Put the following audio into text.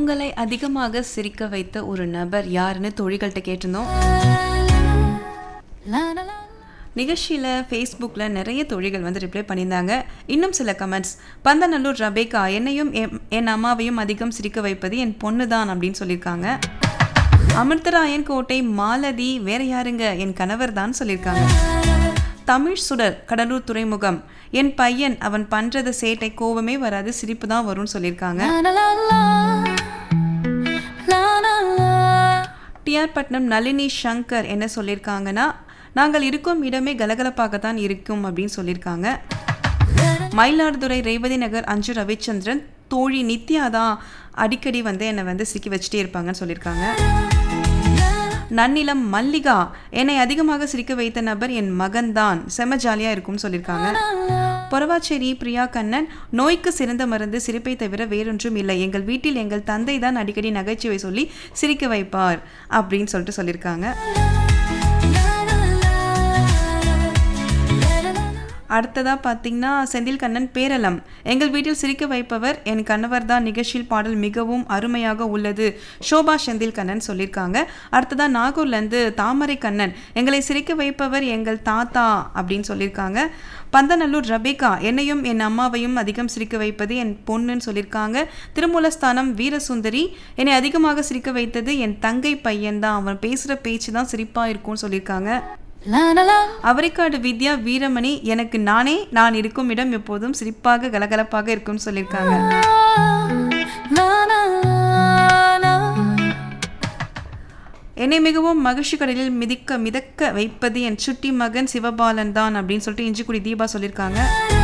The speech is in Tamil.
உங்களை அதிகமாக சிரிக்க வைத்த ஒரு நபர் யாருன்னு தோழிகள்கிட்ட கேட்டிருந்தோம் நிகழ்ச்சியில் ஃபேஸ்புக்கில் நிறைய தொழில்கள் வந்து ரிப்ளை பண்ணியிருந்தாங்க இன்னும் சில கமெண்ட்ஸ் பந்தநல்லூர் ரபேகா என்னையும் என்- என் அம்மாவையும் அதிகம் சிரிக்க வைப்பது என் பொண்ணு தான் அப்படின்னு சொல்லியிருக்காங்க அமிர்தராயன் கோட்டை மாலதி வேற யாருங்க என் கணவர் தான் சொல்லியிருக்காங்க தமிழ் சுடர் கடலூர் துறைமுகம் என் பையன் அவன் பண்றது சேட்டை கோவமே வராது சிரிப்பு தான் வரும்னு சொல்லியிருக்காங்க டிஆர் பட்னம் நளினி சங்கர் என்ன சொல்லியிருக்காங்கன்னா நாங்கள் இருக்கும் இடமே கலகலப்பாகத்தான் இருக்கும் அப்படின்னு சொல்லியிருக்காங்க மயிலாடுதுறை ரேவதி நகர் அஞ்சு ரவிச்சந்திரன் தோழி நித்யா தான் அடிக்கடி வந்து என்னை வந்து சிக்கி வச்சுட்டே இருப்பாங்கன்னு சொல்லியிருக்காங்க நன்னிலம் மல்லிகா என்னை அதிகமாக சிரிக்க வைத்த நபர் என் மகன்தான் செம ஜாலியாக இருக்கும்னு சொல்லியிருக்காங்க பொறவாச்சேரி பிரியா கண்ணன் நோய்க்கு சிறந்த மருந்து சிரிப்பை தவிர வேறொன்றும் இல்லை எங்கள் வீட்டில் எங்கள் தந்தை தான் அடிக்கடி நகைச்சுவை சொல்லி சிரிக்க வைப்பார் அப்படின்னு சொல்லிட்டு சொல்லியிருக்காங்க அடுத்ததாக பார்த்தீங்கன்னா செந்தில் கண்ணன் பேரலம் எங்கள் வீட்டில் சிரிக்க வைப்பவர் என் கணவர் தான் நிகழ்ச்சியில் பாடல் மிகவும் அருமையாக உள்ளது ஷோபா செந்தில் கண்ணன் சொல்லியிருக்காங்க அடுத்ததாக நாகூர்லேருந்து தாமரை கண்ணன் எங்களை சிரிக்க வைப்பவர் எங்கள் தாத்தா அப்படின்னு சொல்லியிருக்காங்க பந்தநல்லூர் ரபேகா என்னையும் என் அம்மாவையும் அதிகம் சிரிக்க வைப்பது என் பொண்ணுன்னு சொல்லியிருக்காங்க திருமூலஸ்தானம் வீரசுந்தரி என்னை அதிகமாக சிரிக்க வைத்தது என் தங்கை பையன்தான் அவன் பேசுகிற பேச்சு தான் சிரிப்பாக இருக்கும்னு சொல்லியிருக்காங்க அவரைக்காடு வித்யா வீரமணி எனக்கு நானே நான் இருக்கும் இடம் எப்போதும் சிரிப்பாக கலகலப்பாக இருக்கும்னு சொல்லியிருக்காங்க என்னை மிகவும் மகிழ்ச்சி கடலில் மிதிக்க மிதக்க வைப்பது என் சுட்டி மகன் சிவபாலன் தான் அப்படின்னு சொல்லிட்டு இஞ்சிக்குடி தீபா சொல்லியிருக்காங்க